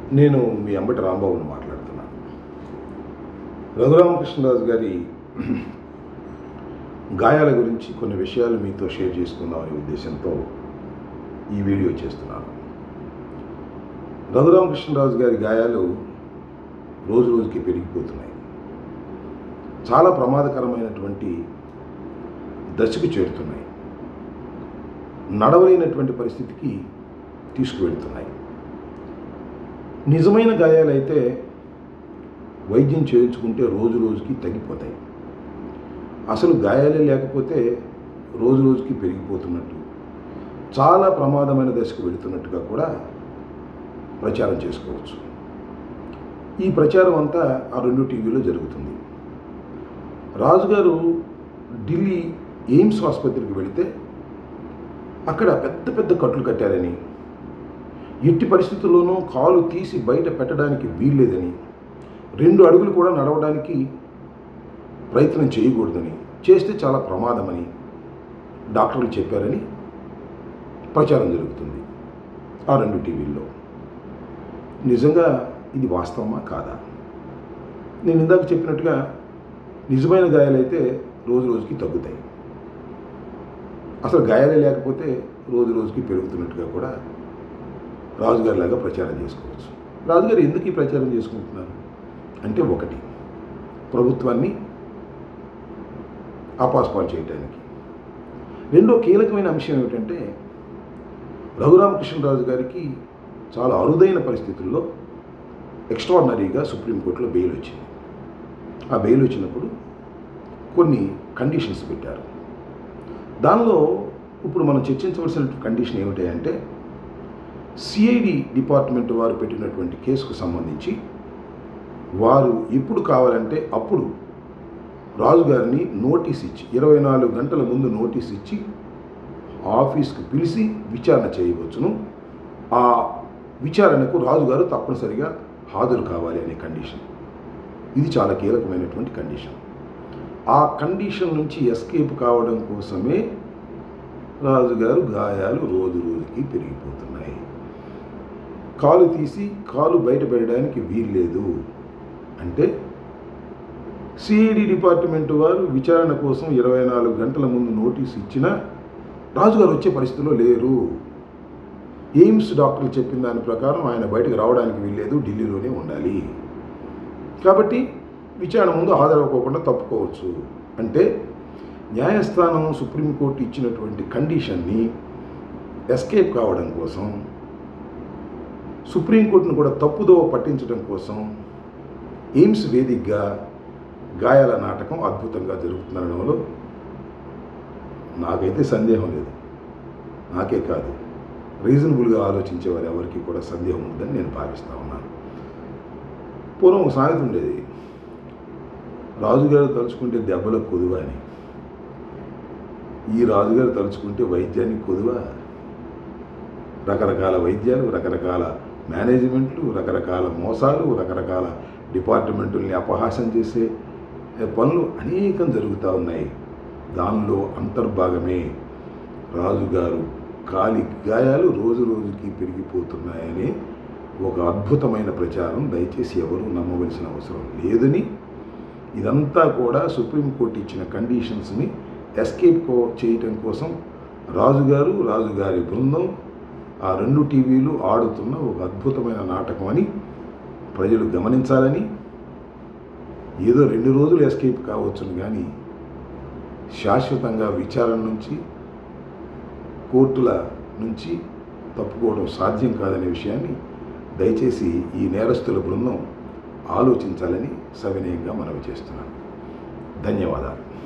నేను మీ అంబటి రాంబాబుని మాట్లాడుతున్నాను రఘురామకృష్ణరాజు గారి గాయాల గురించి కొన్ని విషయాలు మీతో షేర్ చేసుకుందామనే ఉద్దేశంతో ఈ వీడియో చేస్తున్నాను రఘురామకృష్ణరాజు గారి గాయాలు రోజు రోజుకి పెరిగిపోతున్నాయి చాలా ప్రమాదకరమైనటువంటి దశకు చేరుతున్నాయి నడవలేనటువంటి పరిస్థితికి తీసుకువెళ్తున్నాయి నిజమైన గాయాలైతే వైద్యం చేయించుకుంటే రోజు రోజుకి తగ్గిపోతాయి అసలు గాయాలే లేకపోతే రోజు రోజుకి పెరిగిపోతున్నట్టు చాలా ప్రమాదమైన దశకు వెళుతున్నట్టుగా కూడా ప్రచారం చేసుకోవచ్చు ఈ ప్రచారం అంతా ఆ రెండు టీవీలో జరుగుతుంది రాజుగారు ఢిల్లీ ఎయిమ్స్ ఆసుపత్రికి వెళితే అక్కడ పెద్ద పెద్ద కట్లు కట్టారని ఎట్టి పరిస్థితుల్లోనూ కాలు తీసి బయట పెట్టడానికి వీల్లేదని రెండు అడుగులు కూడా నడవడానికి ప్రయత్నం చేయకూడదని చేస్తే చాలా ప్రమాదమని డాక్టర్లు చెప్పారని ప్రచారం జరుగుతుంది ఆ రెండు టీవీల్లో నిజంగా ఇది వాస్తవమా కాదా నేను ఇందాక చెప్పినట్టుగా నిజమైన గాయాలైతే రోజు రోజుకి తగ్గుతాయి అసలు గాయాలే లేకపోతే రోజు రోజుకి పెరుగుతున్నట్టుగా కూడా రాజుగారి లాగా ప్రచారం చేసుకోవచ్చు రాజుగారు ఎందుకు ఈ ప్రచారం చేసుకుంటున్నారు అంటే ఒకటి ప్రభుత్వాన్ని ఆపాస్పాలు చేయటానికి రెండో కీలకమైన అంశం ఏమిటంటే రఘురామకృష్ణరాజు గారికి చాలా అరుదైన పరిస్థితుల్లో ఎక్స్ట్రాడినరీగా సుప్రీంకోర్టులో బెయిల్ వచ్చింది ఆ బెయిల్ వచ్చినప్పుడు కొన్ని కండిషన్స్ పెట్టారు దానిలో ఇప్పుడు మనం చర్చించవలసిన కండిషన్ ఏమిటి అంటే సిఐడి డిపార్ట్మెంట్ వారు పెట్టినటువంటి కేసుకు సంబంధించి వారు ఎప్పుడు కావాలంటే అప్పుడు రాజుగారిని నోటీస్ ఇచ్చి ఇరవై నాలుగు గంటల ముందు నోటీస్ ఇచ్చి ఆఫీస్కి పిలిచి విచారణ చేయవచ్చును ఆ విచారణకు రాజుగారు తప్పనిసరిగా హాజరు కావాలి అనే కండిషన్ ఇది చాలా కీలకమైనటువంటి కండిషన్ ఆ కండిషన్ నుంచి ఎస్కేప్ కావడం కోసమే రాజుగారు గాయాలు రోజు రోజుకి పెరిగిపోతున్నాయి కాలు తీసి కాలు బయట పెట్టడానికి వీల్లేదు అంటే సిఐడి డిపార్ట్మెంట్ వారు విచారణ కోసం ఇరవై నాలుగు గంటల ముందు నోటీస్ ఇచ్చినా రాజుగారు వచ్చే పరిస్థితిలో లేరు ఎయిమ్స్ డాక్టర్లు చెప్పిన దాని ప్రకారం ఆయన బయటకు రావడానికి వీల్లేదు ఢిల్లీలోనే ఉండాలి కాబట్టి విచారణ ముందు హాజరవ్వకోకుండా తప్పుకోవచ్చు అంటే న్యాయస్థానం సుప్రీంకోర్టు ఇచ్చినటువంటి కండిషన్ని ఎస్కేప్ కావడం కోసం సుప్రీంకోర్టును కూడా తప్పుదోవ పట్టించడం కోసం ఎయిమ్స్ వేదికగా గాయాల నాటకం అద్భుతంగా జరుగుతుందనడంలో నాకైతే సందేహం లేదు నాకే కాదు రీజనబుల్గా ఆలోచించే వారు ఎవరికి కూడా సందేహం ఉందని నేను భావిస్తూ ఉన్నాను పూర్వం ఒక సామెత ఉండేది రాజుగారు తలుచుకుంటే దెబ్బలకు కొదువ అని ఈ రాజుగారు తలుచుకుంటే వైద్యానికి కొదువ రకరకాల వైద్యాలు రకరకాల మేనేజ్మెంట్లు రకరకాల మోసాలు రకరకాల డిపార్ట్మెంటుల్ని అపహాసం చేసే పనులు అనేకం జరుగుతూ ఉన్నాయి దానిలో అంతర్భాగమే రాజుగారు కాలి గాయాలు రోజు రోజుకి పెరిగిపోతున్నాయని ఒక అద్భుతమైన ప్రచారం దయచేసి ఎవరూ నమ్మవలసిన అవసరం లేదని ఇదంతా కూడా సుప్రీంకోర్టు ఇచ్చిన కండిషన్స్ని ఎస్కేప్ కో చేయటం కోసం రాజుగారు రాజుగారి బృందం ఆ రెండు టీవీలు ఆడుతున్న ఒక అద్భుతమైన నాటకం అని ప్రజలు గమనించాలని ఏదో రెండు రోజులు ఎస్కేప్ కావచ్చును కానీ శాశ్వతంగా విచారణ నుంచి కోర్టుల నుంచి తప్పుకోవడం సాధ్యం కాదనే విషయాన్ని దయచేసి ఈ నేరస్తుల బృందం ఆలోచించాలని సవినయంగా మనవి చేస్తున్నాను ధన్యవాదాలు